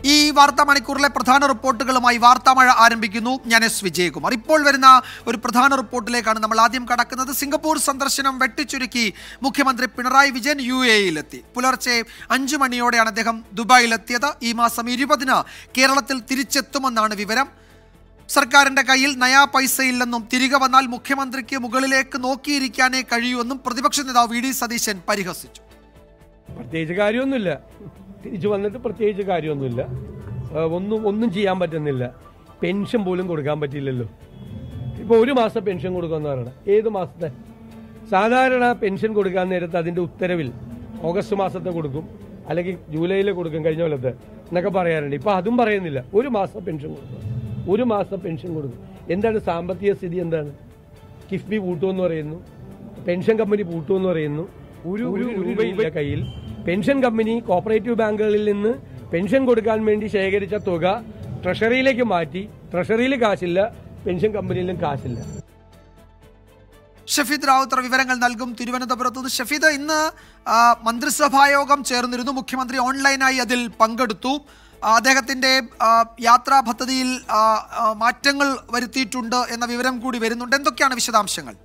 ഈ വാർത്താ മണിക്കൂറിലെ പ്രധാന റിപ്പോർട്ടുകളുമായി വാർത്താമഴ ആരംഭിക്കുന്നു ഞാൻ എസ് വിജയകുമാർ ഇപ്പോൾ വരുന്ന ഒരു പ്രധാന റിപ്പോർട്ടിലേക്കാണ് നമ്മൾ ആദ്യം കടക്കുന്നത് സിംഗപ്പൂർ സന്ദർശനം വെട്ടിച്ചുരുക്കി മുഖ്യമന്ത്രി പിണറായി വിജയൻ യു എയിലെത്തി പുലർച്ചെ അഞ്ചു മണിയോടെയാണ് അദ്ദേഹം ദുബായിലെത്തിയത് ഈ മാസം ഇരുപതിന് കേരളത്തിൽ തിരിച്ചെത്തുമെന്നാണ് വിവരം സർക്കാരിന്റെ കയ്യിൽ നയാ പൈസയില്ലെന്നും തിരികെ വന്നാൽ മുഖ്യമന്ത്രിക്ക് മുകളിലേക്ക് നോക്കിയിരിക്കാനേ കഴിയൂവെന്നും പ്രതിപക്ഷ നേതാവ് വി ഡി സതീശൻ പരിഹസിച്ചു പ്രത്യേകിച്ച് കാര്യമൊന്നുമില്ല തിരിച്ചു വന്നിട്ട് പ്രത്യേകിച്ച് കാര്യമൊന്നുമില്ല ആ, ഒന്നും ഒന്നും ചെയ്യാൻ പറ്റുന്നില്ല പെൻഷൻ പോലും കൊടുക്കാൻ പറ്റിയില്ലല്ലോ ഇപ്പോൾ ഒരു മാസം പെൻഷൻ കൊടുക്കുമെന്ന് പറയണം ഏത് മാസത്തെ സാധാരണ പെൻഷൻ കൊടുക്കാൻ നേരത്ത് അതിന്റെ ഉത്തരവിൽ ഓഗസ്റ്റ് മാസത്തെ കൊടുക്കും അല്ലെങ്കിൽ ജൂലൈയിൽ കൊടുക്കും കഴിഞ്ഞ കൊല്ലത്തെ എന്നൊക്കെ പറയാറുണ്ട് ഇപ്പൊ അതും പറയുന്നില്ല ഒരു മാസം പെൻഷൻ കൊടുക്കും ഒരു മാസം പെൻഷൻ കൊടുക്കും എന്താണ് സാമ്പത്തിക സ്ഥിതി എന്താണ് കിഫ്ബി പൂട്ടുമെന്ന് പറയുന്നു പെൻഷൻ കമ്പനി പൂട്ടുമെന്ന് പറയുന്നു ഒരു ഒരു രൂപയില്ല കയ്യിൽ പെൻഷൻ കമ്പനി കോപ്പറേറ്റീവ് ബാങ്കുകളിൽ നിന്ന് പെൻഷൻ കൊടുക്കാൻ വേണ്ടി ശേഖരിച്ച തുക ട്രഷറിയിലേക്ക് മാറ്റി ട്രഷറിയിൽ കാശില്ല പെൻഷൻ കമ്പനിയിലും കാശില്ല ഷഫീദ് റാവുത്തർ വിവരങ്ങൾ നൽകും തിരുവനന്തപുരത്ത് നിന്ന് ഷഫീദ് ഇന്ന് ആ, മന്ത്രിസഭായോഗം ചേർന്നിരുന്നു മുഖ്യമന്ത്രി ഓൺലൈനായി അതിൽ പങ്കെടുത്തു ആ, അദ്ദേഹത്തിന്റെ ആ, യാത്രാ പദ്ധതിയിൽ ആ, ആ, മാറ്റങ്ങൾ വരുത്തിയിട്ടുണ്ട് എന്ന വിവരം കൂടി വരുന്നുണ്ട് എന്തൊക്കെയാണ് വിശദാംശങ്ങൾ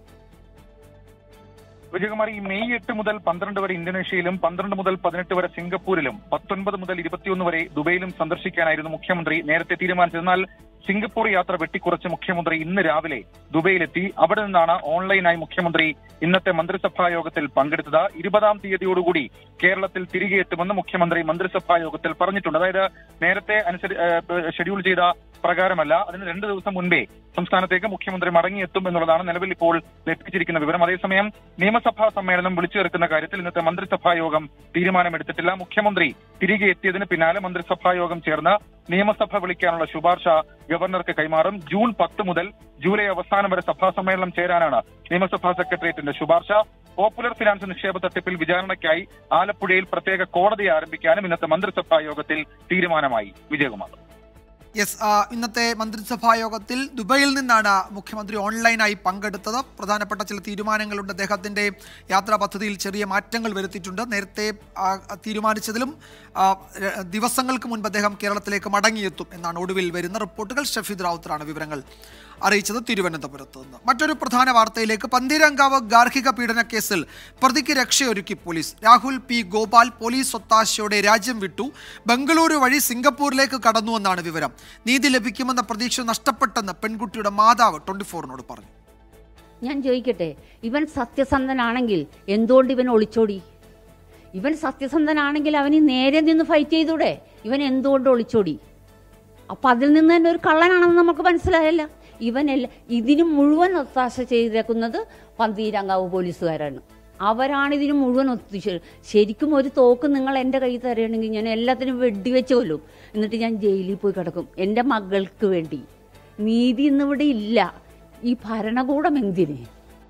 വിജയകുമാർ ഈ മെയ് എട്ട് മുതൽ പന്ത്രണ്ട് വരെ ഇന്തോനേഷ്യയിലും പന്ത്രണ്ട് മുതൽ പതിനെട്ട് വരെ സിംഗപ്പൂരിലും പത്തൊൻപത് മുതൽ ഇരുപത്തിയൊന്ന് വരെ ദുബൈയിലും സന്ദർശിക്കാനായിരുന്നു മുഖ്യമന്ത്രി നേരത്തെ തീരുമാനിച്ചത് എന്നാൽ സിംഗപ്പൂർ യാത്ര വെട്ടിക്കുറച്ച് മുഖ്യമന്ത്രി ഇന്ന് രാവിലെ ദുബൈയിലെത്തി അവിടെ നിന്നാണ് ഓൺലൈനായി മുഖ്യമന്ത്രി ഇന്നത്തെ മന്ത്രിസഭാ യോഗത്തിൽ പങ്കെടുത്തത് ഇരുപതാം തീയതിയോടുകൂടി കേരളത്തിൽ തിരികെ എത്തുമെന്ന് മുഖ്യമന്ത്രി മന്ത്രിസഭാ യോഗത്തിൽ പറഞ്ഞിട്ടുണ്ട് അതായത് നേരത്തെ അനുസരി ഏഹ് ഷെഡ്യൂൾ ചെയ്ത പ്രകാരമല്ല അതിന് രണ്ട് ദിവസം മുൻപേ സംസ്ഥാനത്തേക്ക് മുഖ്യമന്ത്രി മടങ്ങിയെത്തും എന്നുള്ളതാണ് നിലവിൽ ഇപ്പോൾ ലഭിച്ചിരിക്കുന്ന വിവരം അതേസമയം നിയമസഭാ സമ്മേളനം വിളിച്ചു ചേർക്കുന്ന കാര്യത്തിൽ ഇന്നത്തെ മന്ത്രിസഭാ യോഗം തീരുമാനമെടുത്തിട്ടില്ല മുഖ്യമന്ത്രി തിരികെ എത്തിയതിന് പിന്നാലെ മന്ത്രിസഭാ യോഗം ചേർന്ന് നിയമസഭ വിളിക്കാനുള്ള ശുപാർശ ഗവർണർക്ക് കൈമാറും ജൂൺ പത്ത് മുതൽ ജൂലൈ അവസാനം വരെ സഭാ സമ്മേളനം ചേരാനാണ് നിയമസഭാ സെക്രട്ടേറിയറ്റിന്റെ ശുപാർശ പോപ്പുലർ ഫിനാൻസ് നിക്ഷേപ തട്ടിപ്പിൽ വിചാരണയ്ക്കായി ആലപ്പുഴയിൽ പ്രത്യേക കോടതി ആരംഭിക്കാനും ഇന്നത്തെ മന്ത്രിസഭാ യോഗത്തിൽ തീരുമാനമായി വിജയകുമാർ യെസ് ആ, ഇന്നത്തെ മന്ത്രിസഭാ യോഗത്തിൽ ദുബൈയിൽ നിന്നാണ് മുഖ്യമന്ത്രി ഓൺലൈനായി പങ്കെടുത്തത് പ്രധാനപ്പെട്ട ചില തീരുമാനങ്ങളുണ്ട് അദ്ദേഹത്തിന്റെ യാത്രാ പദ്ധതിയിൽ ചെറിയ മാറ്റങ്ങൾ വരുത്തിയിട്ടുണ്ട് നേരത്തെ ആ, തീരുമാനിച്ചതിലും ആ, ര- ദിവസങ്ങൾക്ക് മുൻപ് അദ്ദേഹം കേരളത്തിലേക്ക് മടങ്ങിയെത്തും എന്നാണ് ഒടുവിൽ വരുന്ന റിപ്പോർട്ടുകൾ ഷഫീദ് റാവുത്തറാണ് വിവരങ്ങൾ അറിയിച്ചത് തിരുവനന്തപുരത്ത് നിന്ന് മറ്റൊരു പ്രധാന വാർത്തയിലേക്ക് പന്തീരങ്കാവ് ഗാർഹിക പീഡന കേസിൽ പ്രതിക്ക് രക്ഷയൊരുക്കി police Rahul P Gopal police ഒത്താശയോടെ രാജ്യം വിട്ടു ബംഗളൂരു വഴി സിംഗപ്പൂരിലേക്ക് കടന്നുവെന്നാണ് വിവരം നീതി ലഭിക്കുമെന്ന പ്രതീക്ഷ നഷ്ടപ്പെട്ടെന്ന് പെൺകുട്ടിയുടെ മാതാവ് ട്വന്റി ഫോറിനോട് പറഞ്ഞു ഞാൻ ചോദിക്കട്ടെ ഇവൻ സത്യസന്ധനാണെങ്കിൽ എന്തുകൊണ്ട് ഇവൻ ഒളിച്ചോടി ഇവൻ സത്യസന്ധനാണെങ്കിൽ അവന് നേരെ നിന്ന് ഫൈറ്റ് ചെയ്തൂടെ ഇവൻ എന്തുകൊണ്ട് ഒളിച്ചോടി അപ്പൊ അതിൽ നിന്ന് തന്നെ ഒരു കള്ളനാണെന്ന് നമുക്ക് മനസ്സിലായല്ല ഇവനല്ല ഇതിന് മുഴുവൻ ഒത്താശ ചെയ്തേക്കുന്നത് പന്തീരങ്കാവ് പോലീസുകാരാണ് അവരാണ് ഇതിന് മുഴുവൻ ഒത്തിച്ച് ശരിക്കും ഒരു തോക്ക് നിങ്ങൾ എൻ്റെ കയ്യിൽ തരുകയാണെങ്കിൽ ഞാൻ എല്ലാത്തിനും വെടിവെച്ച് കൊല്ലും എന്നിട്ട് ഞാൻ ജയിലിൽ പോയി കിടക്കും എൻ്റെ മകൾക്ക് വേണ്ടി നീതി ഇന്നിവിടെ ഇല്ല ഈ ഭരണകൂടം എന്തിന്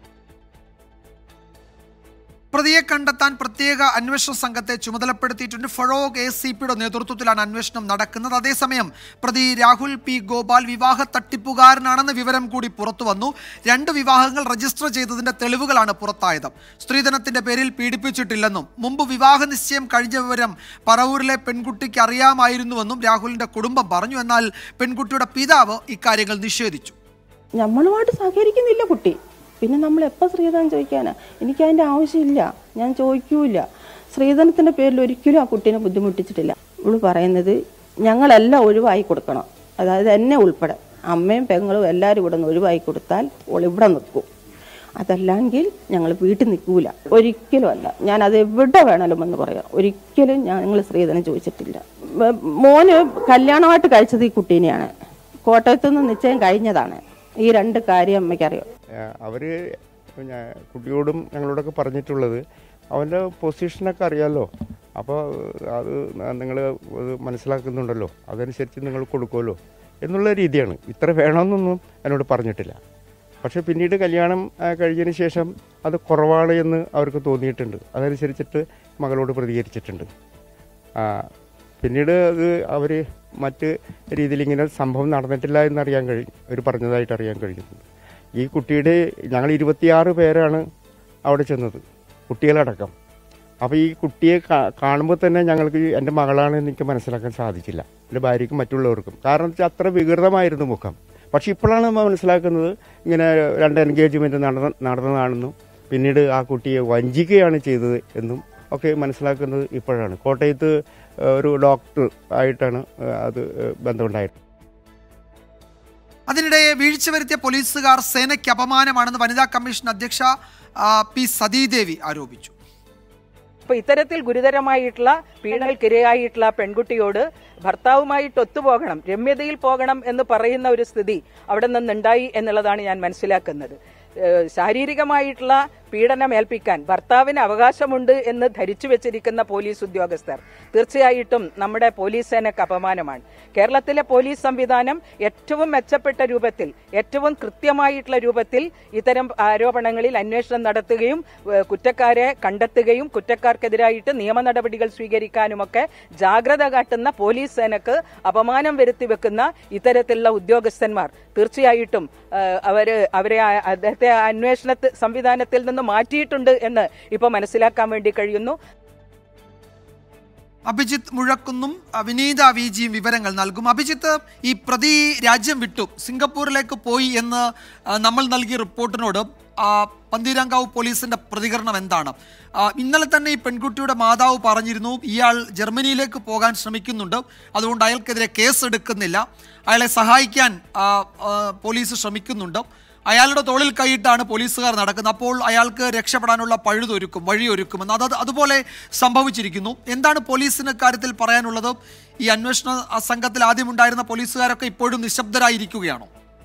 പ്രതിയെ കണ്ടെത്താൻ പ്രത്യേക അന്വേഷണ സംഘത്തെ ചുമതലപ്പെടുത്തിയിട്ടുണ്ട് ഫറോഗ് എ സി പിയുടെ നേതൃത്വത്തിലാണ് അന്വേഷണം നടക്കുന്നത് അതേസമയം പ്രതി രാഹുൽ പി ഗോപാൽ വിവാഹ തട്ടിപ്പുകാരനാണെന്ന വിവരം കൂടി പുറത്തു വന്നു രണ്ട് വിവാഹങ്ങൾ രജിസ്റ്റർ ചെയ്തതിന്റെ തെളിവുകളാണ് പുറത്തായത് സ്ത്രീധനത്തിന്റെ പേരിൽ പീഡിപ്പിച്ചിട്ടില്ലെന്നും മുമ്പ് വിവാഹ നിശ്ചയം കഴിഞ്ഞ വിവരം പറവൂരിലെ പെൺകുട്ടിക്ക് അറിയാമായിരുന്നുവെന്നും രാഹുലിന്റെ കുടുംബം പറഞ്ഞു എന്നാൽ പെൺകുട്ടിയുടെ പിതാവ് ഇക്കാര്യങ്ങൾ നിഷേധിച്ചു നമ്മളുമായിട്ട് സഹകരിക്കുന്നില്ല കുട്ടി പിന്നെ നമ്മൾ എപ്പോൾ സ്ത്രീധനം ചോദിക്കാനാ എനിക്ക് അതിൻ്റെ ആവശ്യമില്ല ഞാൻ ചോദിക്കൂല സ്ത്രീധനത്തിൻ്റെ പേരിൽ ഒരിക്കലും ആ കുട്ടീനെ ബുദ്ധിമുട്ടിച്ചിട്ടില്ല ഇവള് പറയുന്നത് ഞങ്ങളെല്ലാം ഒഴിവായി കൊടുക്കണം അതായത് എന്നെ ഉൾപ്പെടെ അമ്മയും പെങ്ങളും എല്ലാവരും ഇവിടെ നിന്ന് ഒഴിവായി കൊടുത്താൽ ഓൾ ഇവിടെ നിൽക്കും അതല്ലെങ്കിൽ ഞങ്ങൾ വീട്ടിൽ നിൽക്കൂല ഒരിക്കലും അല്ല ഞാൻ അത് എവിടെ വേണമല്ലോ എന്ന് പറയാം ഒരിക്കലും ഞങ്ങൾ സ്ത്രീധനം ചോദിച്ചിട്ടില്ല മ- മോന് കല്യാണമായിട്ട് കഴിച്ചത് ഈ കുട്ടീനെയാണ് കോട്ടയത്തു നിന്ന് നിശ്ചയം കഴിഞ്ഞതാണ് ഈ രണ്ട് കാര്യം അമ്മയ്ക്കറിയാം അവർ കുട്ടിയോടും ഞങ്ങളോടൊക്കെ പറഞ്ഞിട്ടുള്ളത് അവൻ്റെ പൊസിഷനൊക്കെ അറിയാമല്ലോ അപ്പോൾ അത് നിങ്ങൾ അത് മനസ്സിലാക്കുന്നുണ്ടല്ലോ അതനുസരിച്ച് നിങ്ങൾ കൊടുക്കുമല്ലോ എന്നുള്ള രീതിയാണ് ഇത്ര വേണമെന്നൊന്നും എന്നോട് പറഞ്ഞിട്ടില്ല പക്ഷേ പിന്നീട് കല്യാണം ആ, കഴിഞ്ഞതിന് ശേഷം അത് കുറവാണ് എന്ന് അവർക്ക് തോന്നിയിട്ടുണ്ട് അതനുസരിച്ചിട്ട് മകളോട് പ്രതികരിച്ചിട്ടുണ്ട് ആ, പിന്നീട് അത് അവർ മറ്റ് രീതിയിൽ ഇങ്ങനെ സംഭവം നടന്നിട്ടില്ല എന്നറിയാൻ കഴിയും അവർ പറഞ്ഞതായിട്ട് അറിയാൻ കഴിയുന്നുണ്ട് ഈ കുട്ടിയുടെ ഞങ്ങൾ ഇരുപത്തിയാറ് പേരാണ് അവിടെ ചെന്നത് കുട്ടികളടക്കം അപ്പോൾ ഈ കുട്ടിയെ കാ- കാണുമ്പോൾ തന്നെ ഞങ്ങൾക്ക് എൻ്റെ മകളാണെന്ന് എനിക്ക് മനസ്സിലാക്കാൻ സാധിച്ചില്ല എൻ്റെ ഭാര്യയ്ക്കും മറ്റുള്ളവർക്കും കാരണം എന്ന് വെച്ചാൽ അത്ര വികൃതമായിരുന്നു മുഖം പക്ഷെ ഇപ്പോഴാണ് നമ്മൾ മനസ്സിലാക്കുന്നത് ഇങ്ങനെ രണ്ട് എൻഗേജ്മെൻറ്റ് നടന്ന നടന്നതാണെന്നും പിന്നീട് ആ കുട്ടിയെ വഞ്ചിക്കുകയാണ് ചെയ്തത് എന്നും ഒക്കെ മനസ്സിലാക്കുന്നത് ഇപ്പോഴാണ് കോട്ടയത്ത് ഏഹ്, ഒരു ഡോക്ടർ ആയിട്ടാണ് ഏഹ്, അത് ഏഹ്, ബന്ധമുണ്ടായത് അതിനിടെ വീഴ്ച വരുത്തിയ പോലീസുകാർ സേനയ്ക്ക് അപമാനമാണെന്ന് വനിതാ കമ്മീഷൻ അധ്യക്ഷ ആ, പി സതീദേവി ആരോപിച്ചു അപ്പൊ ഇത്തരത്തിൽ ഗുരുതരമായിട്ടുള്ള പീഡനക്കിരയായിട്ടുള്ള പെൺകുട്ടിയോട് ഭർത്താവുമായിട്ട് ഒത്തുപോകണം രമ്യതയിൽ പോകണം എന്ന് പറയുന്ന ഒരു സ്ഥിതി അവിടെ നിന്നുണ്ടായി എന്നുള്ളതാണ് ഞാൻ മനസ്സിലാക്കുന്നത് ഏഹ് ശാരീരികമായിട്ടുള്ള പീഡനം ഏൽപ്പിക്കാൻ ഭർത്താവിന് അവകാശമുണ്ട് എന്ന് ധരിച്ചു വെച്ചിരിക്കുന്ന പോലീസ് ഉദ്യോഗസ്ഥർ തീർച്ചയായിട്ടും നമ്മുടെ പോലീസ് സേനക്ക് അപമാനമാണ് കേരളത്തിലെ പോലീസ് സംവിധാനം ഏറ്റവും മെച്ചപ്പെട്ട രൂപത്തിൽ ഏറ്റവും കൃത്യമായിട്ടുള്ള രൂപത്തിൽ ഇത്തരം ആരോപണങ്ങളിൽ അന്വേഷണം നടത്തുകയും ഏഹ് കുറ്റക്കാരെ കണ്ടെത്തുകയും കുറ്റക്കാർക്കെതിരായിട്ട് നിയമ നടപടികൾ സ്വീകരിക്കാനുമൊക്കെ ജാഗ്രത കാട്ടുന്ന പോലീസ് സേനക്ക് അപമാനം വരുത്തി വെക്കുന്ന ഇത്തരത്തിലുള്ള ഉദ്യോഗസ്ഥന്മാർ തീർച്ചയായിട്ടും ഏഹ് അവര് അവരെ ആ- അദ്ദേഹത്തെ ആ അന്വേഷണ സംവിധാനത്തിൽ നിന്ന് മാറ്റിയിട്ടുണ്ട് എന്ന് ഇപ്പൊ മനസ്സിലാക്കാൻ വേണ്ടി കഴിയുന്നു അഭിജിത്ത് മുഴക്കുന്നും അ, വിനീത വി ജിയും വിവരങ്ങൾ നൽകും അഭിജിത്ത് ഈ പ്രതി രാജ്യം വിട്ടു സിംഗപ്പൂരിലേക്ക് പോയി എന്ന് ആ, നമ്മൾ നൽകിയ റിപ്പോർട്ടിനോട് ആ, പന്തീരാങ്കാവ് പോലീസിന്റെ പ്രതികരണം എന്താണ് ആ, ഇന്നലെ തന്നെ ഈ പെൺകുട്ടിയുടെ മാതാവ് പറഞ്ഞിരുന്നു ഇയാൾ ജർമ്മനിയിലേക്ക് പോകാൻ ശ്രമിക്കുന്നുണ്ട് അതുകൊണ്ട് അയാൾക്കെതിരെ കേസ് എടുക്കുന്നില്ല അയാളെ സഹായിക്കാൻ ആ, ആ, പോലീസ് ശ്രമിക്കുന്നുണ്ട് അയാളുടെ തോളിൽ കൈയിട്ടാണ് പോലീസുകാർ നടക്കുന്നത് അപ്പോൾ അയാൾക്ക് രക്ഷപ്പെടാനുള്ള പഴുതൊരുക്കും വഴിയൊരുക്കുമെന്ന് അത് അതുപോലെ സംഭവിച്ചിരിക്കുന്നു എന്താണ് പോലീസിന് കാര്യത്തിൽ പറയാനുള്ളത് ഈ അന്വേഷണ സംഘത്തിൽ ആദ്യമുണ്ടായിരുന്ന പോലീസുകാരൊക്കെ ഇപ്പോഴും നിശബ്ദരായിരിക്കുകയാണോ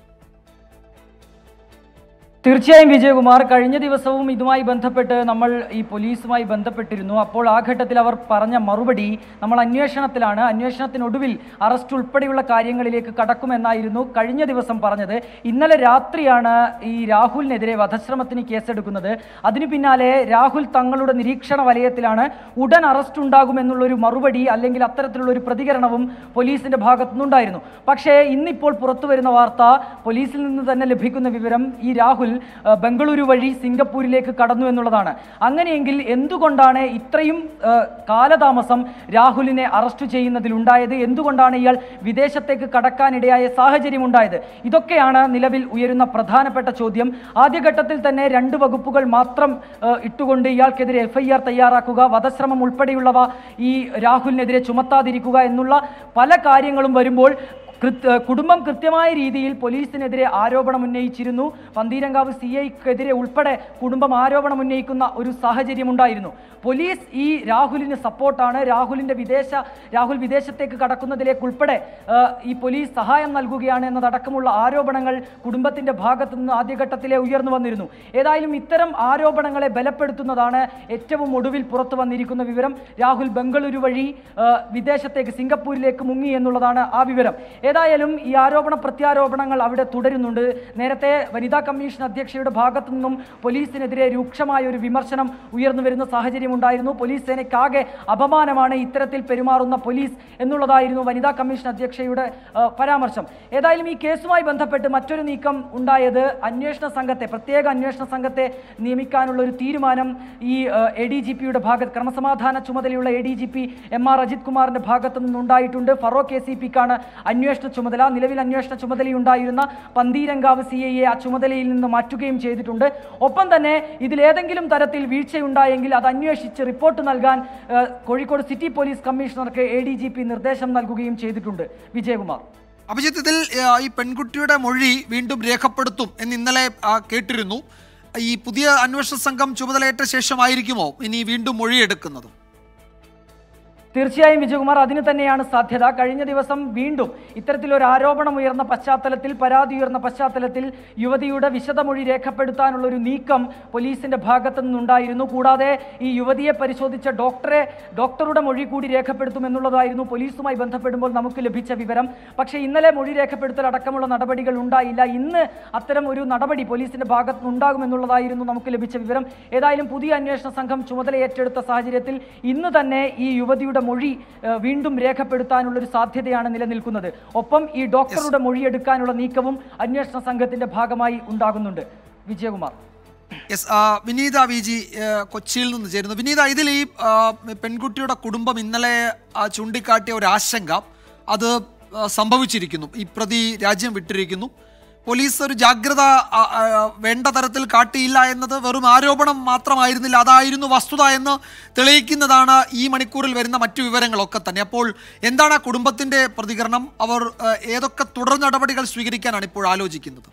തീർച്ചയായും വിജയകുമാർ കഴിഞ്ഞ ദിവസവും ഇതുമായി ബന്ധപ്പെട്ട് നമ്മൾ ഈ പോലീസുമായി ബന്ധപ്പെട്ടിരുന്നു അപ്പോൾ ആ ഘട്ടത്തിൽ അവർ പറഞ്ഞ മറുപടി നമ്മൾ അന്വേഷണത്തിലാണ് അന്വേഷണത്തിനൊടുവിൽ അറസ്റ്റ് ഉൾപ്പെടെയുള്ള കാര്യങ്ങളിലേക്ക് കടക്കുമെന്നായിരുന്നു കഴിഞ്ഞ ദിവസം പറഞ്ഞത് ഇന്നലെ രാത്രിയാണ് ഈ രാഹുലിനെതിരെ വധശ്രമത്തിന് കേസെടുക്കുന്നത് അതിനു പിന്നാലെ രാഹുൽ തങ്ങളുടെ നിരീക്ഷണ വലയത്തിലാണ് ഉടൻ അറസ്റ്റ് ഉണ്ടാകുമെന്നുള്ളൊരു മറുപടി അല്ലെങ്കിൽ അത്തരത്തിലുള്ള ഒരു പ്രതികരണവും പോലീസിന്റെ ഭാഗത്തുനിന്നുണ്ടായിരുന്നു പക്ഷേ ഇന്നിപ്പോൾ പുറത്തു വരുന്ന വാർത്ത പോലീസിൽ നിന്ന് തന്നെ ലഭിക്കുന്ന വിവരം ഈ രാഹുൽ ആ, ബംഗളൂരു വഴി സിംഗപ്പൂരിലേക്ക് കടന്നു എന്നുള്ളതാണ് അങ്ങനെയെങ്കിൽ എന്തുകൊണ്ടാണ് ഇത്രയും ആ, കാലതാമസം രാഹുലിനെ അറസ്റ്റ് ചെയ്യുന്നതിൽ ഉണ്ടായത് എന്തുകൊണ്ടാണ് ഇയാൾ വിദേശത്തേക്ക് കടക്കാനിടയായ സാഹചര്യം ഉണ്ടായത് ഇതൊക്കെയാണ് നിലവിൽ ഉയരുന്ന പ്രധാനപ്പെട്ട ചോദ്യം ആദ്യഘട്ടത്തിൽ തന്നെ രണ്ട് വകുപ്പുകൾ മാത്രം ആ, ഇട്ടുകൊണ്ട് ഇയാൾക്കെതിരെ എഫ്ഐആർ തയ്യാറാക്കുക വധശ്രമം ഉൾപ്പെടെയുള്ളവ ഈ രാഹുലിനെതിരെ ചുമത്താതിരിക്കുക എന്നുള്ള പല കാര്യങ്ങളും വരുമ്പോൾ കൃത്യ കുടുംബം കൃത്യമായ രീതിയിൽ പോലീസിനെതിരെ ആരോപണം ഉന്നയിച്ചിരുന്നു പന്തീരങ്കാവ് സി ഐക്കെതിരെ ഉൾപ്പെടെ കുടുംബം ആരോപണം ഉന്നയിക്കുന്ന ഒരു സാഹചര്യം ഉണ്ടായിരുന്നു പോലീസ് ഈ രാഹുലിന് സപ്പോർട്ടാണ് രാഹുലിന്റെ വിദേശ രാഹുൽ വിദേശത്തേക്ക് കടക്കുന്നതിലേക്ക് ഉൾപ്പെടെ ആ, ഈ പോലീസ് സഹായം നൽകുകയാണ് എന്നതടക്കമുള്ള ആരോപണങ്ങൾ കുടുംബത്തിന്റെ ഭാഗത്തു നിന്ന് ആദ്യഘട്ടത്തിലെ ഉയർന്നു വന്നിരുന്നു ഏതായാലും ഇത്തരം ആരോപണങ്ങളെ ബലപ്പെടുത്തുന്നതാണ് ഏറ്റവും ഒടുവിൽ പുറത്തു വന്നിരിക്കുന്ന വിവരം രാഹുൽ ബംഗളൂരു വഴി ആ, വിദേശത്തേക്ക് സിംഗപ്പൂരിലേക്ക് മുങ്ങി എന്നുള്ളതാണ് ആ വിവരം ഏതായാലും ഈ ആരോപണ പ്രത്യാരോപണങ്ങൾ അവിടെ തുടരുന്നുണ്ട് നേരത്തെ വനിതാ കമ്മീഷൻ അധ്യക്ഷയുടെ ഭാഗത്തു നിന്നും പോലീസിനെതിരെ രൂക്ഷമായ ഒരു വിമർശനം ഉയർന്നു വരുന്ന സാഹചര്യം ഉണ്ടായിരുന്നു പോലീസ് സേനയ്ക്കാകെ അപമാനമാണ് ഇത്തരത്തിൽ പെരുമാറുന്ന പോലീസ് എന്നുള്ളതായിരുന്നു വനിതാ കമ്മീഷൻ അധ്യക്ഷയുടെ ആ, പരാമർശം ഏതായാലും ഈ കേസുമായി ബന്ധപ്പെട്ട് മറ്റൊരു നീക്കം ഉണ്ടായത് അന്വേഷണ സംഘത്തെ പ്രത്യേക അന്വേഷണ സംഘത്തെ നിയമിക്കാനുള്ള ഒരു തീരുമാനം ഈ എ ഡി ജി പിയുടെ ഭാഗത്ത് ക്രമസമാധാന ചുമതലയുള്ള A D G P M R Ajith കുമാറിന്റെ ഭാഗത്തു നിന്നുണ്ടായിട്ടുണ്ട് ഫറോക്ക് എ സി പിക്കാണ് അന്വേഷണ ചുമതല നിലവിൽ അന്വേഷണ ചുമതലയുണ്ടായിരുന്ന പന്തീരങ്കാവ് സി ഐ എ ആ ചുമതലയിൽ നിന്ന് മാറ്റുകയും ചെയ്തിട്ടുണ്ട് ഒപ്പം തന്നെ ഇതിലേതെങ്കിലും തരത്തിൽ വീഴ്ചയുണ്ടായെങ്കിൽ അത് അന്വേഷിച്ച് റിപ്പോർട്ട് നൽകാൻ ആ, കോഴിക്കോട് സിറ്റി പോലീസ് കമ്മീഷണർക്ക് എ ഡി ജി പി നിർദ്ദേശം നൽകുകയും ചെയ്തിട്ടുണ്ട് വിജയകുമാർ അഭിജിത്ത് ഇതിൽ ആ, ഈ പെൺകുട്ടിയുടെ മൊഴി വീണ്ടും രേഖപ്പെടുത്തും എന്ന് ഇന്നലെ ആ, കേട്ടിരുന്നു ഈ പുതിയ അന്വേഷണ സംഘം ചുമതലയേറ്റ ശേഷമായിരിക്കുമോ ഇനി വീണ്ടും മൊഴിയെടുക്കുന്നത് തീർച്ചയായും വിജയകുമാർ അതിന് തന്നെയാണ് സാധ്യത കഴിഞ്ഞ ദിവസം വീണ്ടും ഇത്തരത്തിലൊരു ആരോപണം ഉയർന്ന പശ്ചാത്തലത്തിൽ പരാതി ഉയർന്ന പശ്ചാത്തലത്തിൽ യുവതിയുടെ വിശദമൊഴി രേഖപ്പെടുത്താനുള്ള ഒരു നീക്കം പോലീസിന്റെ ഭാഗത്തു നിന്നുണ്ടായിരുന്നു കൂടാതെ ഈ യുവതിയെ പരിശോധിച്ച ഡോക്ടറെ ഡോക്ടറുടെ മൊഴി കൂടി രേഖപ്പെടുത്തുമെന്നുള്ളതായിരുന്നു പോലീസുമായി ബന്ധപ്പെടുമ്പോൾ നമുക്ക് ലഭിച്ച വിവരം പക്ഷേ ഇന്നലെ മൊഴി രേഖപ്പെടുത്തൽ അടക്കമുള്ള നടപടികൾ ഉണ്ടായില്ല ഇന്ന് അത്തരം ഒരു നടപടി പോലീസിന്റെ ഭാഗത്ത് നിന്നുണ്ടാകുമെന്നുള്ളതായിരുന്നു നമുക്ക് ലഭിച്ച വിവരം ഏതായാലും പുതിയ അന്വേഷണ സംഘം ചുമതല ഏറ്റെടുത്ത സാഹചര്യത്തിൽ ഇന്ന് തന്നെ ഈ യുവതിയുടെ മൊഴി ഏഹ്, വീണ്ടും രേഖപ്പെടുത്താനുള്ള ഒരു സാധ്യതയാണ് നിലനിൽക്കുന്നത് ഒപ്പം ഈ ഡോക്ടറുടെ മൊഴിയെടുക്കാനുള്ള നീക്കവും അന്വേഷണ സംഘത്തിന്റെ ഭാഗമായി ഉണ്ടാകുന്നുണ്ട് വിജയകുമാർ യെസ് ആ, വിനീത വി ജി ഏ, കൊച്ചിയിൽ നിന്ന് ചേരുന്നു വിനീത ഇതിൽ ഈ ആ, പെൺകുട്ടിയുടെ കുടുംബം ഇന്നലെ ആ, ചൂണ്ടിക്കാട്ടിയ ഒരു ആശങ്ക അത് ആ, സംഭവിച്ചിരിക്കുന്നു ഈ പ്രതി രാജ്യം വിട്ടിരിക്കുന്നു പോലീസ് ഒരു ജാഗ്രത ആ, ആ, വേണ്ട തരത്തിൽ കാട്ടിയില്ല എന്നത് വെറും ആരോപണം മാത്രമായിരുന്നില്ല അതായിരുന്നു വസ്തുത എന്ന് തെളിയിക്കുന്നതാണ് ഈ മണിക്കൂറിൽ വരുന്ന മറ്റു വിവരങ്ങളൊക്കെ തന്നെ അപ്പോൾ എന്താണ് ആ കുടുംബത്തിന്റെ പ്രതികരണം അവർ ആ, ഏതൊക്കെ തുടർ നടപടികൾ സ്വീകരിക്കാനാണ് ഇപ്പോൾ ആലോചിക്കുന്നത്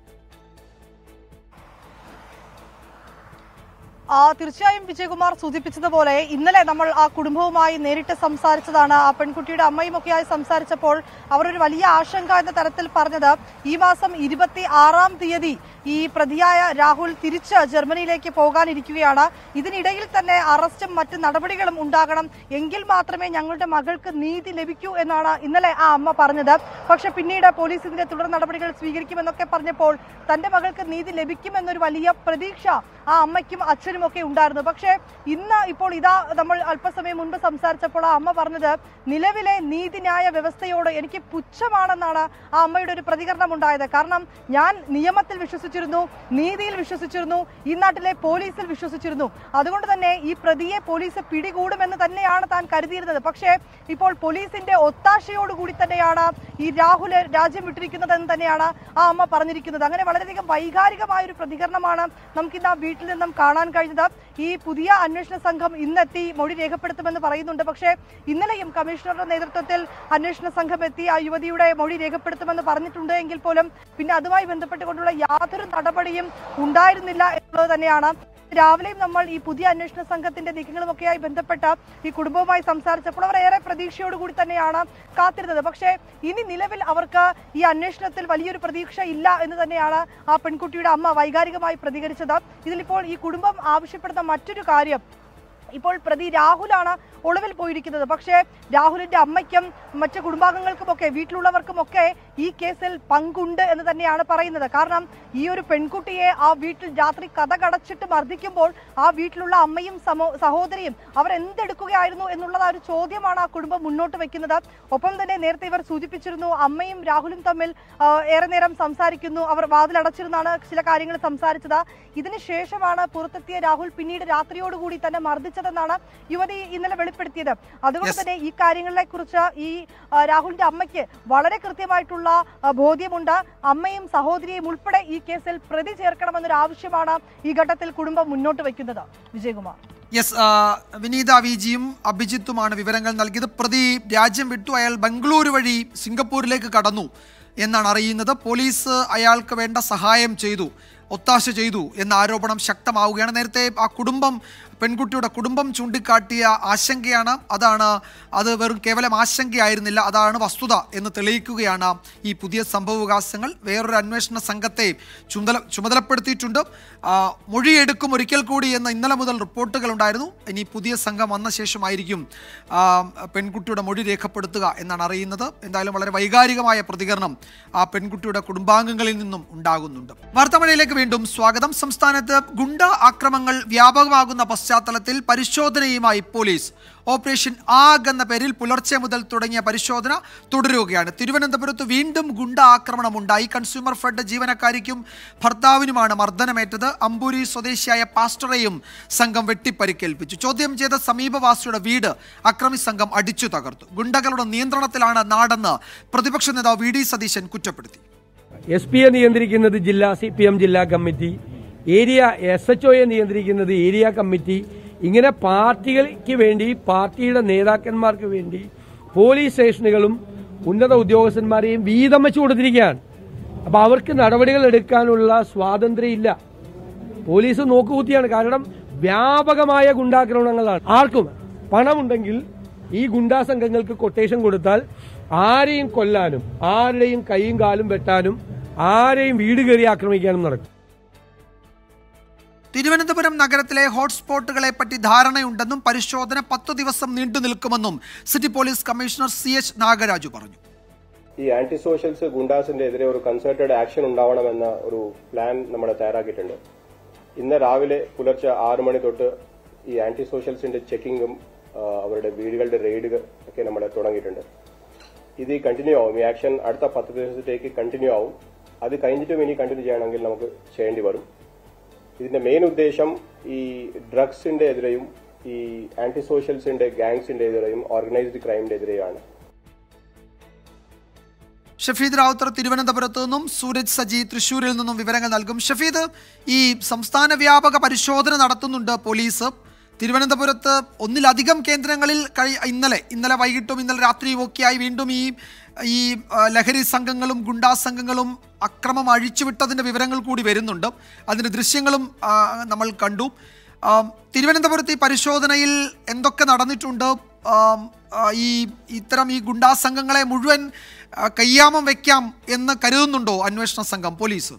ആ തീർച്ചയായും വിജയകുമാർ സൂചിപ്പിച്ചതുപോലെ ഇന്നലെ നമ്മൾ ആ കുടുംബവുമായി നേരിട്ട് സംസാരിച്ചതാണ് ആ പെൺകുട്ടിയുടെ അമ്മയും ഒക്കെയായി സംസാരിച്ചപ്പോൾ അവർ ഒരു വലിയ ആശങ്ക എന്ന തരത്തിൽ പറഞ്ഞത് ഈ മാസം ഇരുപത്തി ആറാം തീയതി ഈ പ്രതിയായ രാഹുൽ തിരിച്ച് ജർമ്മനിയിലേക്ക് പോകാനിരിക്കുകയാണ് ഇതിനിടയിൽ തന്നെ അറസ്റ്റും മറ്റ് നടപടികളും ഉണ്ടാകണം എങ്കിൽ മാത്രമേ ഞങ്ങളുടെ മകൾക്ക് നീതി ലഭിക്കൂ എന്നാണ് ഇന്നലെ ആ അമ്മ പറഞ്ഞത് പക്ഷെ പിന്നീട് പോലീസ് ഇതിന്റെ തുടർ നടപടികൾ സ്വീകരിക്കുമെന്നൊക്കെ പറഞ്ഞപ്പോൾ തന്റെ മകൾക്ക് നീതി ലഭിക്കുമെന്നൊരു വലിയ പ്രതീക്ഷ ആ അമ്മയ്ക്കും അച്ഛനും ഒക്കെ ഉണ്ടായിരുന്നു പക്ഷേ ഇന്ന് ഇപ്പോൾ ഇതാ നമ്മൾ അല്പസമയം മുൻപ് സംസാരിച്ചപ്പോൾ ആ അമ്മ പറഞ്ഞത് നിലവിലെ നീതിന്യായ വ്യവസ്ഥയോട് എനിക്ക് പുച്ഛമാണെന്നാണ് ആ അമ്മയുടെ ഒരു പ്രതികരണം ഉണ്ടായത് കാരണം ഞാൻ നിയമത്തിൽ വിശ്വസിച്ചിരുന്നു നീതിയിൽ വിശ്വസിച്ചിരുന്നു ഈ നാട്ടിലെ പോലീസിൽ വിശ്വസിച്ചിരുന്നു അതുകൊണ്ട് തന്നെ ഈ പ്രതിയെ പോലീസ് പിടികൂടുമെന്ന് തന്നെയാണ് താൻ കരുതിയിരുന്നത് പക്ഷേ ഇപ്പോൾ പോലീസിന്റെ ഒത്താശയോടുകൂടി തന്നെയാണ് ഈ രാഹുൽ രാജ്യം വിട്ടിരിക്കുന്നത് എന്ന് തന്നെയാണ് ആ അമ്മ പറഞ്ഞിരിക്കുന്നത് അങ്ങനെ വളരെയധികം വൈകാരികമായ ഒരു പ്രതികരണമാണ് നമുക്ക് ഇന്ന് ആ വീട്ടിൽ നിന്നും കാണാൻ കഴിഞ്ഞത് ഈ പുതിയ അന്വേഷണ സംഘം ഇന്നെത്തി മൊഴി രേഖപ്പെടുത്തുമെന്ന് പറയുന്നുണ്ട് പക്ഷേ ഇന്നലെയും കമ്മീഷണറുടെ നേതൃത്വത്തിൽ അന്വേഷണ സംഘം എത്തി ആ യുവതിയുടെ മൊഴി രേഖപ്പെടുത്തുമെന്ന് പറഞ്ഞിട്ടുണ്ട് എങ്കിൽ പോലും പിന്നെ അതുമായി ബന്ധപ്പെട്ടുകൊണ്ടുള്ള യാതൊരു നടപടിയും ഉണ്ടായിരുന്നില്ല എന്നുള്ളത് തന്നെയാണ് രാവിലെയും നമ്മൾ ഈ പുതിയ അന്വേഷണ സംഘത്തിന്റെ നീക്കങ്ങളുമൊക്കെയായി ബന്ധപ്പെട്ട ഈ കുടുംബവുമായി സംസാരിച്ചപ്പോൾ അവർ ഏറെ പ്രതീക്ഷയോടുകൂടി തന്നെയാണ് കാത്തിരുന്നത് പക്ഷേ ഇനി നിലവിൽ അവർക്ക് ഈ അന്വേഷണത്തിൽ വലിയൊരു പ്രതീക്ഷ ഇല്ല എന്ന് തന്നെയാണ് ആ പെൺകുട്ടിയുടെ അമ്മ വൈകാരികമായി പ്രതികരിച്ചത് ഇതിലിപ്പോൾ ഈ കുടുംബം ആവശ്യപ്പെടുന്ന മറ്റൊരു കാര്യം ഇപ്പോൾ പ്രതി രാഹുലാണ് ഒളിവിൽ പോയിരിക്കുന്നത് പക്ഷേ രാഹുലിന്റെ അമ്മയ്ക്കും മറ്റ് കുടുംബാംഗങ്ങൾക്കുമൊക്കെ വീട്ടിലുള്ളവർക്കുമൊക്കെ ഈ കേസിൽ പങ്കുണ്ട് എന്ന് തന്നെയാണ് പറയുന്നത് കാരണം ഈ ഒരു പെൺകുട്ടിയെ ആ വീട്ടിൽ രാത്രി കഥ കടച്ചിട്ട് മർദ്ദിക്കുമ്പോൾ ആ വീട്ടിലുള്ള അമ്മയും സമോ- സഹോദരിയും അവർ എന്തെടുക്കുകയായിരുന്നു എന്നുള്ള ആ ഒരു ചോദ്യമാണ് ആ കുടുംബം മുന്നോട്ട് വെക്കുന്നത് ഒപ്പം തന്നെ നേരത്തെ ഇവർ സൂചിപ്പിച്ചിരുന്നു അമ്മയും രാഹുലും തമ്മിൽ ആ, ഏറെ നേരം സംസാരിക്കുന്നു അവർ വാതിലടച്ചിരുന്നാണ് ചില കാര്യങ്ങൾ സംസാരിച്ചത് ഇതിന് ശേഷമാണ് പുറത്തെത്തിയ രാഹുൽ പിന്നീട് രാത്രിയോടുകൂടി തന്നെ മർദ്ദിച്ചതെന്നാണ് യുവതി ഇന്നലെ വെളിപ്പെടുത്തിയത് അതുകൊണ്ട് Yes. തന്നെ ഈ കാര്യങ്ങളെ കുറിച്ച് ഈ ആ, രാഹുലിന്റെ അമ്മയ്ക്ക് വളരെ കൃത്യമായിട്ടുള്ള ആ, ബോധ്യമുണ്ട് അമ്മയും സഹോദരിയും ഉൾപ്പെടെ ഈ കേസിൽ പ്രതി ചേർക്കണമെന്നൊരു ആവശ്യമാണ് ഈ ഘട്ടത്തിൽ കുടുംബം മുന്നോട്ട് വയ്ക്കുന്നത് വിജയകുമാർ യെസ് ആ, വിനീത വി ജിയും അഭിജിത്തുമാണ് വിവരങ്ങൾ നൽകിയത് പ്രതി രാജ്യം വിട്ടു അയാൾ ബംഗളൂരു വഴി സിംഗപ്പൂരിലേക്ക് കടന്നു എന്നാണ് അറിയുന്നത് പോലീസ് അയാൾക്ക് വേണ്ട സഹായം ചെയ്തു ഒത്താശ ചെയ്തു എന്ന ആരോപണം ശക്തമാവുകയാണ് നേരത്തെ ആ കുടുംബം പെൺകുട്ടിയുടെ കുടുംബം ചൂണ്ടിക്കാട്ടിയ ആശങ്കയാണ് അതാണ് അത് വെറും കേവലം ആശങ്കയായിരുന്നില്ല അതാണ് വസ്തുത എന്ന് തെളിയിക്കുകയാണ് ഈ പുതിയ സംഭവവികാസങ്ങൾ വേറൊരു അന്വേഷണ സംഘത്തെ ചുമതല ചുമതലപ്പെടുത്തിയിട്ടുണ്ട് ആ, മൊഴിയെടുക്കും ഒരിക്കൽ കൂടി എന്ന് ഇന്നലെ മുതൽ റിപ്പോർട്ടുകൾ ഉണ്ടായിരുന്നു ഇനി പുതിയ സംഘം വന്ന ശേഷമായിരിക്കും ആ, പെൺകുട്ടിയുടെ മൊഴി രേഖപ്പെടുത്തുക എന്നാണ് അറിയുന്നത് എന്തായാലും വളരെ വൈകാരികമായ പ്രതികരണം ആ പെൺകുട്ടിയുടെ കുടുംബാംഗങ്ങളിൽ നിന്നും ഉണ്ടാകുന്നുണ്ട് വാർത്താമഴയിലേക്ക് വീണ്ടും സ്വാഗതം സംസ്ഥാനത്ത് ഗുണ്ട ആക്രമങ്ങൾ വ്യാപകമാകുന്ന പശ്ചാത്തലത്തിൽ പരിശോധനയുമായി പോലീസ് ഓപ്പറേഷൻ ആഗ് എന്ന പേരിൽ പുലർച്ചെ മുതൽ തുടങ്ങിയ പരിശോധന തുടരുകയാണ് തിരുവനന്തപുരത്ത് വീണ്ടും ഗുണ്ട ആക്രമണം ഉണ്ടായി കൺസ്യൂമർ ഫെഡ് ജീവനക്കാരിക്കും ഭർത്താവിനുമാണ് മർദ്ദനമേറ്റത് അമ്പൂരി സ്വദേശിയായ പാസ്റ്ററെയും സംഘം വെട്ടിപ്പരിക്കേൽപ്പിച്ചു ചോദ്യം ചെയ്ത സമീപവാസിയുടെ വീട് അക്രമി സംഘം അടിച്ചു തകർത്തു ഗുണ്ടകളുടെ നിയന്ത്രണത്തിലാണ് നാടെന്ന് പ്രതിപക്ഷ നേതാവ് വി ഡി സതീശൻ കുറ്റപ്പെടുത്തി എസ് പിയെ നിയന്ത്രിക്കുന്നത് ജില്ലാ സി പി എം ജില്ലാ കമ്മിറ്റി ഏരിയ എസ് എച്ച് ഒയെ നിയന്ത്രിക്കുന്നത് ഏരിയ കമ്മിറ്റി ഇങ്ങനെ പാർട്ടികൾക്ക് വേണ്ടി പാർട്ടിയുടെ നേതാക്കന്മാർക്ക് വേണ്ടി പോലീസ് സ്റ്റേഷനുകളും ഉന്നത ഉദ്യോഗസ്ഥന്മാരെയും വീതം വെച്ചു കൊടുത്തിരിക്കുകയാണ് അപ്പൊ അവർക്ക് നടപടികൾ എടുക്കാനുള്ള സ്വാതന്ത്ര്യം ഇല്ല പോലീസ് നോക്കുകുത്തിയാണ് കാരണം വ്യാപകമായ ഗുണ്ടാക്രമണങ്ങളാണ് ആർക്കും പണമുണ്ടെങ്കിൽ ഈ ഗുണ്ടാ സംഘങ്ങൾക്ക് കൊട്ടേഷൻ കൊടുത്താൽ ആരെയും കൊല്ലാനും ആരുടെയും കൈയും കാലും വെട്ടാനും ആരെയും വീട് കയറി ആക്രമിക്കാനും നടക്കും തിരുവനന്തപുരം നഗരത്തിലെ ഹോട്ട്സ്പോട്ടുകളെ പറ്റി ധാരണയുണ്ടെന്നും പരിശോധന പത്തു ദിവസം നീണ്ടു നിൽക്കുമെന്നും city police commissioner C H Nagaraju പറഞ്ഞു ഈ ആന്റി സോഷ്യൽസ് ഗുണ്ടാസിന്റെ എതിരെ ഒരു കൺസേർട്ടഡ് ആക്ഷൻ ഉണ്ടാവണമെന്ന ഒരു പ്ലാൻ നമ്മൾ തയ്യാറാക്കിയിട്ടുണ്ട് ഇന്ന് രാവിലെ പുലർച്ചെ ആറു മണി തൊട്ട് ഈ ആന്റി സോഷ്യൽസിന്റെ ചെക്കിങ്ങും ആ, അവരുടെ വീടുകളുടെ റെയ്ഡ് ഒക്കെ നമ്മൾ തുടങ്ങിയിട്ടുണ്ട് ഇത് കണ്ടിന്യൂ ആവും ഈ ആക്ഷൻ അടുത്ത പത്ത് ദിവസത്തേക്ക് കണ്ടിന്യൂ ആവും അത് കഴിഞ്ഞിട്ടും ഇനി കണ്ടിന്യൂ ചെയ്യണമെങ്കിൽ നമുക്ക് ചെയ്യേണ്ടി വരും ഇതിന്റെ മെയിൻ ഉദ്ദേശം ഈ ഡ്രഗ്സിന്റെ എതിരെയും ഈ ആന്റി സോഷ്യൽസിന്റെ ഗാങ്സിന്റെ എതിരെയും ഓർഗനൈസ്ഡ് ക്രൈമിന്റെ എതിരെയാണ് ഷഫീദ് റാവുത്തർ തിരുവനന്തപുരത്ത് നിന്നും സൂരജ് സജി തൃശ്ശൂരിൽ നിന്നും വിവരങ്ങൾ നൽകും ഷഫീദ് ഈ സംസ്ഥാന വ്യാപക പരിശോധന നടത്തുന്നുണ്ട് പോലീസ് തിരുവനന്തപുരത്ത് ഒന്നിലധികം കേന്ദ്രങ്ങളിൽ കഴി ഇന്നലെ ഇന്നലെ വൈകിട്ടും ഇന്നലെ രാത്രിയും ഒക്കെയായി വീണ്ടും ഈ ഈ ആ, ലഹരി സംഘങ്ങളും ഗുണ്ടാ സംഘങ്ങളും അക്രമം അഴിച്ചുവിട്ടതിൻ്റെ വിവരങ്ങൾ കൂടി വരുന്നുണ്ട് അതിൻ്റെ ദൃശ്യങ്ങളും ആ, നമ്മൾ കണ്ടു ആ, തിരുവനന്തപുരത്ത് ഈ പരിശോധനയിൽ എന്തൊക്കെ നടന്നിട്ടുണ്ട് ആം, ആ, ഈ ഇത്തരം ഈ ഗുണ്ടാ സംഘങ്ങളെ മുഴുവൻ ആ, കയ്യാമം വെക്കാം എന്ന് കരുതുന്നുണ്ടോ അന്വേഷണ സംഘം പോലീസ്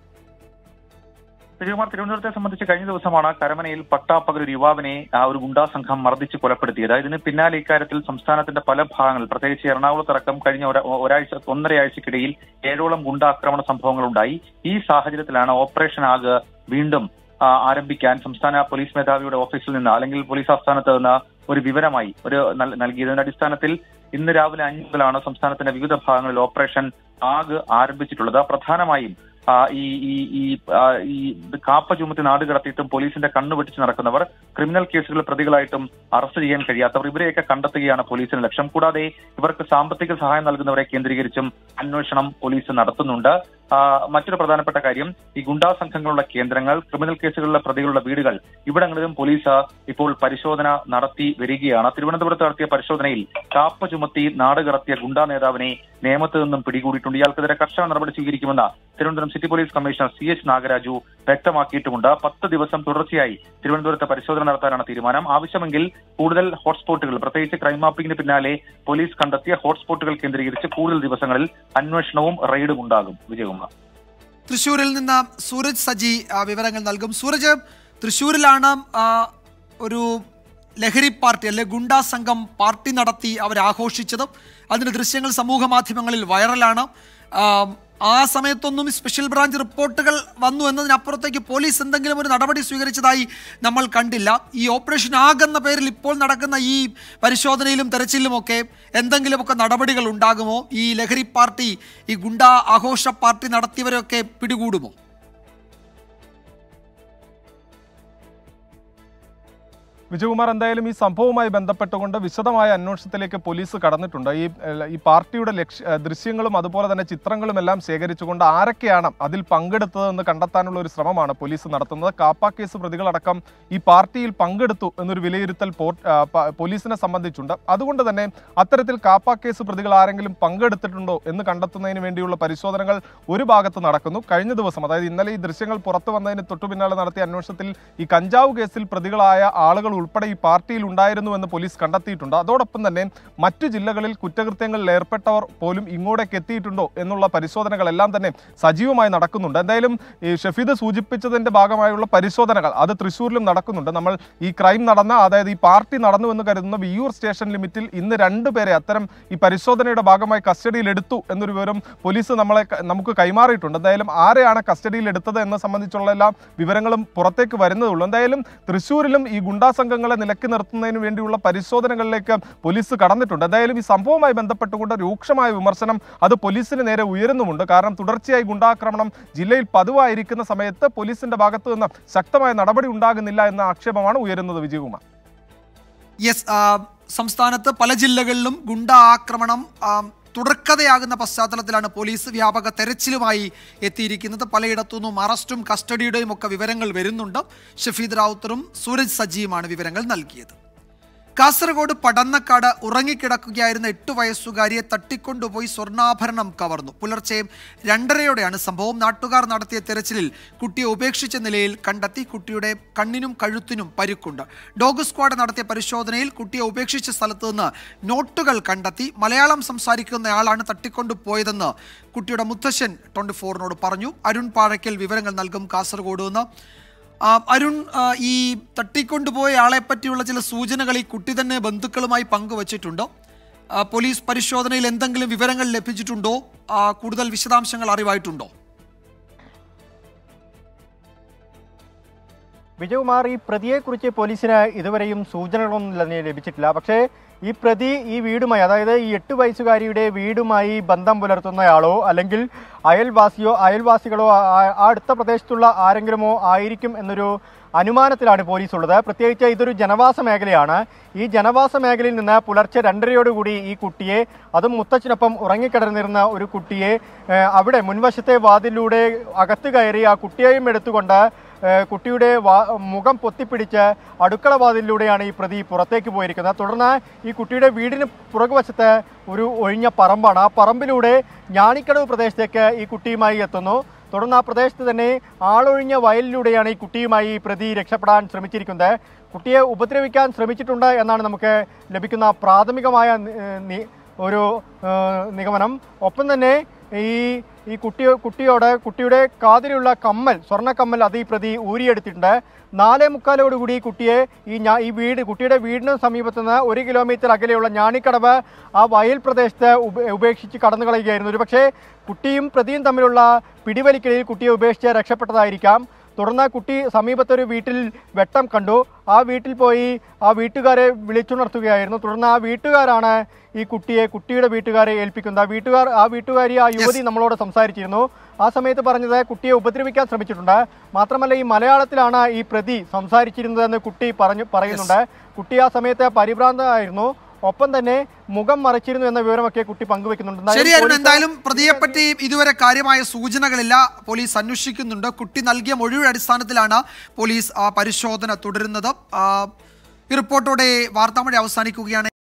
വിജയകുമാർ തിരുവനന്തപുരത്തെ സംബന്ധിച്ച് കഴിഞ്ഞ ദിവസമാണ് കരമനയിൽ പട്ടാപ്പകൽ ഒരു യുവാവിനെ ആ ഒരു ഗുണ്ടാ സംഘം മർദ്ദിച്ച് കൊലപ്പെടുത്തിയത് ഇതിന് പിന്നാലെ ഇക്കാര്യത്തിൽ സംസ്ഥാനത്തിന്റെ പല ഭാഗങ്ങളിൽ പ്രത്യേകിച്ച് എറണാകുളത്തടക്കം കഴിഞ്ഞ ഒര- ഒരാഴ്ച ഒന്നരയാഴ്ചക്കിടയിൽ ഏഴോളം ഗുണ്ടാക്രമണ സംഭവങ്ങൾ ഉണ്ടായി ഈ സാഹചര്യത്തിലാണ് ഓപ്പറേഷൻ ആഗ് വീണ്ടും ആ, ആരംഭിക്കാൻ സംസ്ഥാന പോലീസ് മേധാവിയുടെ ഓഫീസിൽ നിന്ന് അല്ലെങ്കിൽ പോലീസ് ആസ്ഥാനത്ത് നിന്ന് ഒരു വിവരമായി ഒരു നൽ- നൽകിയതിന്റെ അടിസ്ഥാനത്തിൽ ഇന്ന് രാവിലെ അഞ്ചു മുതലാണ് സംസ്ഥാനത്തിന്റെ വിവിധ ഭാഗങ്ങളിൽ ഓപ്പറേഷൻ ആഗ് ആരംഭിച്ചിട്ടുള്ളത് പ്രധാനമായും ആ, ഈ ഈ ഈ ആ, ഈ കാപ്പ ചുമത്തി നാട് കടത്തിയിട്ടും പോലീസിന്റെ കണ്ണു വെട്ടിച്ച് നടക്കുന്നവർ ക്രിമിനൽ കേസുകളിൽ പ്രതികളായിട്ടും അറസ്റ്റ് ചെയ്യാൻ കഴിയാത്തവർ ഇവരെയൊക്കെ കണ്ടെത്തുകയാണ് പോലീസിന്റെ ലക്ഷ്യം കൂടാതെ ഇവർക്ക് സാമ്പത്തിക സഹായം നൽകുന്നവരെ കേന്ദ്രീകരിച്ചും അന്വേഷണം പോലീസ് നടത്തുന്നുണ്ട് ആ, മറ്റൊരു പ്രധാനപ്പെട്ട കാര്യം ഈ ഗുണ്ടാ സംഘങ്ങളുള്ള കേന്ദ്രങ്ങൾ ക്രിമിനൽ കേസുകളിലെ പ്രതികളുടെ വീടുകൾ ഇവിടങ്ങളിലും പോലീസ് ഇപ്പോൾ പരിശോധന നടത്തി വരികയാണ് തിരുവനന്തപുരത്ത് നടത്തിയ പരിശോധനയിൽ കാപ്പ ചുമത്തി നാട് കടത്തിയ ഗുണ്ടാ നേതാവിനെ നേമത്ത് നിന്നും പിടികൂടിയിട്ടുണ്ട് ഇയാൾക്കെതിരെ കർശന നടപടി സ്വീകരിക്കുമെന്ന് Thiruvananthapuram city police commissioner C H Nagaraju വ്യക്തമാക്കിയിട്ടുമുണ്ട് പത്ത് ദിവസം തുടർച്ചയായി തിരുവനന്തപുരത്ത് പരിശോധന നടത്താനാണ് തീരുമാനം ആവശ്യമെങ്കിൽ കൂടുതൽ ഹോട്ട്സ്പോട്ടുകൾ പ്രത്യേകിച്ച് ക്രൈം മാപ്പിംഗിന് പിന്നാലെ പോലീസ് കണ്ടെത്തിയ ഹോട്ട്സ്പോട്ടുകൾ കേന്ദ്രീകരിച്ച് കൂടുതൽ ദിവസങ്ങളിൽ അന്വേഷണവും റെയ്ഡും ഉണ്ടാകും വിജയകുമാർ തൃശ്ശൂരിൽ നിന്ന് സൂരജ് സജി ആ, വിവരങ്ങൾ നൽകും സൂരജ് തൃശ്ശൂരിലാണ് ആ, ഒരു ലഹരി പാർട്ടി അല്ലെ ഗുണ്ടാ സംഘം പാർട്ടി നടത്തി അവർ ആഘോഷിച്ചത് അതിൻ്റെ ദൃശ്യങ്ങൾ സമൂഹ മാധ്യമങ്ങളിൽ വൈറലാണ് ആ, ആ സമയത്തൊന്നും സ്പെഷ്യൽ ബ്രാഞ്ച് റിപ്പോർട്ടുകൾ വന്നു എന്നതിനപ്പുറത്തേക്ക് പോലീസ് എന്തെങ്കിലും ഒരു നടപടി സ്വീകരിച്ചതായി നമ്മൾ കണ്ടില്ല ഈ ഓപ്പറേഷൻ ആഗെന്ന പേരിൽ ഇപ്പോൾ നടക്കുന്ന ഈ പരിശോധനയിലും തെരച്ചിലുമൊക്കെ എന്തെങ്കിലുമൊക്കെ നടപടികൾ ഉണ്ടാകുമോ ഈ ലഹരി പാർട്ടി ഈ ഗുണ്ടാ ആഘോഷ പാർട്ടി നടത്തിയവരൊക്കെ പിടികൂടുമോ വിജയകുമാർ എന്തായാലും ഈ സംഭവവുമായി ബന്ധപ്പെട്ടുകൊണ്ട് വിശദമായ അന്വേഷണത്തിലേക്ക് പോലീസ് കടന്നിട്ടുണ്ട് ഈ ഏഹ്, ഈ പാർട്ടിയുടെ ലക്ഷ്യ ഏഹ്, ദൃശ്യങ്ങളും അതുപോലെ തന്നെ ചിത്രങ്ങളും എല്ലാം ശേഖരിച്ചുകൊണ്ട് ആരൊക്കെയാണ് അതിൽ പങ്കെടുത്തതെന്ന് കണ്ടെത്താനുള്ള ഒരു ശ്രമമാണ് പോലീസ് നടത്തുന്നത് കാപ്പ കേസ് പ്രതികളടക്കം ഈ പാർട്ടിയിൽ പങ്കെടുത്തു എന്നൊരു വിലയിരുത്തൽ പോ- ആ, പ- പോലീസിനെ സംബന്ധിച്ചുണ്ട് അതുകൊണ്ട് തന്നെ അത്തരത്തിൽ കാപ്പ കേസ് പ്രതികൾ ആരെങ്കിലും പങ്കെടുത്തിട്ടുണ്ടോ എന്ന് കണ്ടെത്തുന്നതിന് വേണ്ടിയുള്ള പരിശോധനകൾ ഒരു ഭാഗത്ത് നടക്കുന്നു കഴിഞ്ഞ ദിവസം അതായത് ഇന്നലെ ഈ ദൃശ്യങ്ങൾ പുറത്തു വന്നതിന് തൊട്ടു പിന്നാലെ നടത്തിയ അന്വേഷണത്തിൽ ഈ കഞ്ചാവ് കേസിൽ പ്രതികളായ ആളുകൾ ഉൾപ്പെടെ ഈ പാർട്ടിയിൽ ഉണ്ടായിരുന്നു എന്ന് പോലീസ് കണ്ടെത്തിയിട്ടുണ്ട് അതോടൊപ്പം തന്നെ മറ്റു ജില്ലകളിൽ കുറ്റകൃത്യങ്ങളിൽ ഏർപ്പെട്ടവർ പോലും ഇങ്ങോട്ടേക്ക് എത്തിയിട്ടുണ്ടോ എന്നുള്ള പരിശോധനകളെല്ലാം തന്നെ സജീവമായി നടക്കുന്നുണ്ട് എന്തായാലും ഈ ഷഫീദ് സൂചിപ്പിച്ചതിന്റെ ഭാഗമായുള്ള പരിശോധനകൾ അത് തൃശ്ശൂരിലും നടക്കുന്നുണ്ട് നമ്മൾ ഈ ക്രൈം നടന്ന അതായത് ഈ പാർട്ടി നടന്നു എന്ന് കരുതുന്ന വിയൂർ സ്റ്റേഷൻ ലിമിറ്റിൽ ഇന്ന് രണ്ടുപേരെ അത്തരം ഈ പരിശോധനയുടെ ഭാഗമായി കസ്റ്റഡിയിൽ എടുത്തു എന്നൊരു വിവരം പോലീസ് നമ്മളെ ക- നമുക്ക് കൈമാറിയിട്ടുണ്ട് എന്തായാലും ആരെയാണ് കസ്റ്റഡിയിൽ എടുത്തത് എന്ന സംബന്ധിച്ചുള്ള എല്ലാ വിവരങ്ങളും പുറത്തേക്ക് വരുന്നതുള്ളൂ എന്തായാലും തൃശ്ശൂരിലും ഈ ഗുണ്ടാ സംഘങ്ങളെ നിലക്കി നിർത്തുന്നതിന് വേണ്ടിയുള്ള പരിശോധനകളിലേക്ക് പോലീസ് കടന്നിട്ടുണ്ട് എന്തായാലും ഈ സംഭവവുമായി ബന്ധപ്പെട്ടുകൊണ്ട് രൂക്ഷമായ വിമർശനം അത് പോലീസിന് നേരെ ഉയരുന്നുമുണ്ട് കാരണം തുടർച്ചയായി ഗുണ്ടാക്രമണം ജില്ലയിൽ പതിവായിരിക്കുന്ന സമയത്ത് പോലീസിന്റെ ഭാഗത്തു നിന്ന് ശക്തമായ നടപടി ഉണ്ടാകുന്നില്ല എന്ന ആക്ഷേപമാണ് ഉയരുന്നത് വിജയകുമാർ യെസ് ആ, സംസ്ഥാനത്ത് പല ജില്ലകളിലും ഗുണ്ട ആക്രമണം ആ, തുടർക്കഥയാകുന്ന പശ്ചാത്തലത്തിലാണ് പോലീസ് വ്യാപക തെരച്ചിലുമായി എത്തിയിരിക്കുന്നത് പലയിടത്തുനിന്നും അറസ്റ്റും കസ്റ്റഡിയുടെയും ഒക്കെ വിവരങ്ങൾ വരുന്നുണ്ട് ഷഫീദ് റാവുത്തറും സൂരജ് സജിയുമാണ് വിവരങ്ങൾ നൽകിയത് കാസർഗോഡ് പടന്നക്കാട് ഉറങ്ങിക്കിടക്കുകയായിരുന്ന എട്ട് വയസ്സുകാരിയെ തട്ടിക്കൊണ്ടുപോയി സ്വർണ്ണാഭരണം കവർന്നു പുലർച്ചെ രണ്ടരയോടെയാണ് സംഭവം നാട്ടുകാർ നടത്തിയ തെരച്ചിലിൽ കുട്ടിയെ ഉപേക്ഷിച്ച നിലയിൽ കണ്ടെത്തി കുട്ടിയുടെ കണ്ണിനും കഴുത്തിനും പരിക്കുണ്ട് ഡോഗ് സ്ക്വാഡ് നടത്തിയ പരിശോധനയിൽ കുട്ടിയെ ഉപേക്ഷിച്ച സ്ഥലത്ത് നിന്ന് നോട്ടുകൾ കണ്ടെത്തി മലയാളം സംസാരിക്കുന്നയാളാണ് തട്ടിക്കൊണ്ടുപോയതെന്ന് കുട്ടിയുടെ മുത്തശ്ശൻ ട്വന്റി ഫോറിനോട് പറഞ്ഞു അരുൺ പാഴയ്ക്കൽ വിവരങ്ങൾ നൽകും കാസർഗോഡ് നിന്ന് ആ, അരുൺ ആ, ഈ തട്ടിക്കൊണ്ടുപോയ ആളെ പറ്റിയുള്ള ചില സൂചനകൾ ഈ കുട്ടി തന്നെ ബന്ധുക്കളുമായി പങ്കുവച്ചിട്ടുണ്ടോ ആ, പോലീസ് പരിശോധനയിൽ എന്തെങ്കിലും വിവരങ്ങൾ ലഭിച്ചിട്ടുണ്ടോ ആ, കൂടുതൽ വിശദാംശങ്ങൾ അറിവായിട്ടുണ്ടോ വിജയകുമാർ ഈ പ്രതിയെക്കുറിച്ച് പോലീസിന് ഇതുവരെയും സൂചനകളൊന്നും തന്നെ ലഭിച്ചിട്ടില്ല പക്ഷേ ഈ പ്രതി ഈ വീടുമായി അതായത് ഈ എട്ട് വയസ്സുകാരിയുടെ വീടുമായി ബന്ധം പുലർത്തുന്നയാളോ അല്ലെങ്കിൽ അയൽവാസിയോ അയൽവാസികളോ ആ- ആ അടുത്ത പ്രദേശത്തുള്ള ആരെങ്കിലുമോ ആയിരിക്കും എന്നൊരു അനുമാനത്തിലാണ് പോലീസ് ഉള്ളത് പ്രത്യേകിച്ച് ഇതൊരു ജനവാസ മേഖലയാണ് ഈ ജനവാസ മേഖലയിൽ നിന്ന് പുലർച്ചെ രണ്ടരയോടുകൂടി ഈ കുട്ടിയെ അതും മുത്തച്ഛനൊപ്പം ഉറങ്ങിക്കിടന്നിരുന്ന ഒരു കുട്ടിയെ ഏഹ്, അവിടെ മുൻവശത്തെ വാതിലൂടെ അകത്ത് കയറി ആ കുട്ടിയെയും എടുത്തുകൊണ്ട് ഏഹ്, കുട്ടിയുടെ വാ- മുഖം പൊത്തിപ്പിടിച്ച് അടുക്കള വാതിലിലൂടെയാണ് ഈ പ്രതി പുറത്തേക്ക് പോയിരിക്കുന്നത് തുടർന്ന് ഈ കുട്ടിയുടെ വീടിന് പുറകുവശത്ത് ഒരു ഒഴിഞ്ഞ പറമ്പാണ് ആ പറമ്പിലൂടെ ഞാണിക്കടവ് പ്രദേശത്തേക്ക് ഈ കുട്ടിയുമായി എത്തുന്നു തുടർന്ന് ആ പ്രദേശത്ത് തന്നെ ആളൊഴിഞ്ഞ വയലിലൂടെയാണ് ഈ കുട്ടിയുമായി ഈ പ്രതി രക്ഷപ്പെടാൻ ശ്രമിച്ചിരിക്കുന്നത് കുട്ടിയെ ഉപദ്രവിക്കാൻ ശ്രമിച്ചിട്ടുണ്ട് എന്നാണ് നമുക്ക് ലഭിക്കുന്ന പ്രാഥമികമായ നി- നി- ഒരു ഏഹ്, നിഗമനം ഒപ്പം തന്നെ ഈ ഈ കുട്ടി കുട്ടിയോട് കുട്ടിയുടെ കാതിലുള്ള കമ്മൽ സ്വർണ്ണ കമ്മൽ അത് ഈ പ്രതി ഊരിയെടുത്തിട്ടുണ്ട് നാലേ മുക്കാലോടുകൂടി ഈ കുട്ടിയെ ഈ ഞാ ഈ വീട് കുട്ടിയുടെ വീടിന് സമീപത്ത് നിന്ന് ഒരു കിലോമീറ്റർ അകലെയുള്ള ഞാണിക്കടവ് ആ വയൽ പ്രദേശത്ത് ഉപ- ഉപേക്ഷിച്ച് കടന്നു കളയുകയായിരുന്നു ഒരു പക്ഷേ കുട്ടിയും പ്രതിയും തമ്മിലുള്ള പിടിവലിക്കിടയിൽ കുട്ടിയെ ഉപേക്ഷിച്ച് രക്ഷപ്പെട്ടതായിരിക്കാം തുടർന്ന് ആ കുട്ടി സമീപത്തൊരു വീട്ടിൽ വെട്ടം കണ്ടു ആ വീട്ടിൽ പോയി ആ വീട്ടുകാരെ വിളിച്ചുണർത്തുകയായിരുന്നു തുടർന്ന് ആ വീട്ടുകാരാണ് ഈ കുട്ടിയെ കുട്ടിയുടെ വീട്ടുകാരെ ഏൽപ്പിക്കുന്നത് ആ വീട്ടുകാർ ആ വീട്ടുകാരി ആ യുവതി നമ്മളോട് സംസാരിച്ചിരുന്നു ആ സമയത്ത് പറഞ്ഞത് കുട്ടിയെ ഉപദ്രവിക്കാൻ ശ്രമിച്ചിട്ടുണ്ട് മാത്രമല്ല ഈ മലയാളത്തിലാണ് ഈ പ്രതി സംസാരിച്ചിരുന്നതെന്ന് കുട്ടി പറഞ്ഞു പറയുന്നുണ്ട് കുട്ടി ആ സമയത്ത് പരിഭ്രാന്തമായിരുന്നു ഒപ്പം തന്നെ മുഖം മറച്ചിരുന്നു എന്ന വിവരമൊക്കെ കുട്ടി പങ്കുവെക്കുന്നുണ്ട് എന്തായാലും ശരി അരുൺ പോലീസ് എന്തായാലും പ്രതിയെപ്പറ്റി ഇതുവരെ കാര്യമായ സൂചനകളില്ല പോലീസ് അന്വേഷിക്കുന്നുണ്ട് കുട്ടി നൽകിയ മൊഴിയുടെ അടിസ്ഥാനത്തിലാണ് പോലീസ് ആ, പരിശോധന തുടരുന്നത് ആ, ഈ റിപ്പോർട്ടോടെ വാർത്താമഴ അവസാനിക്കുകയാണ്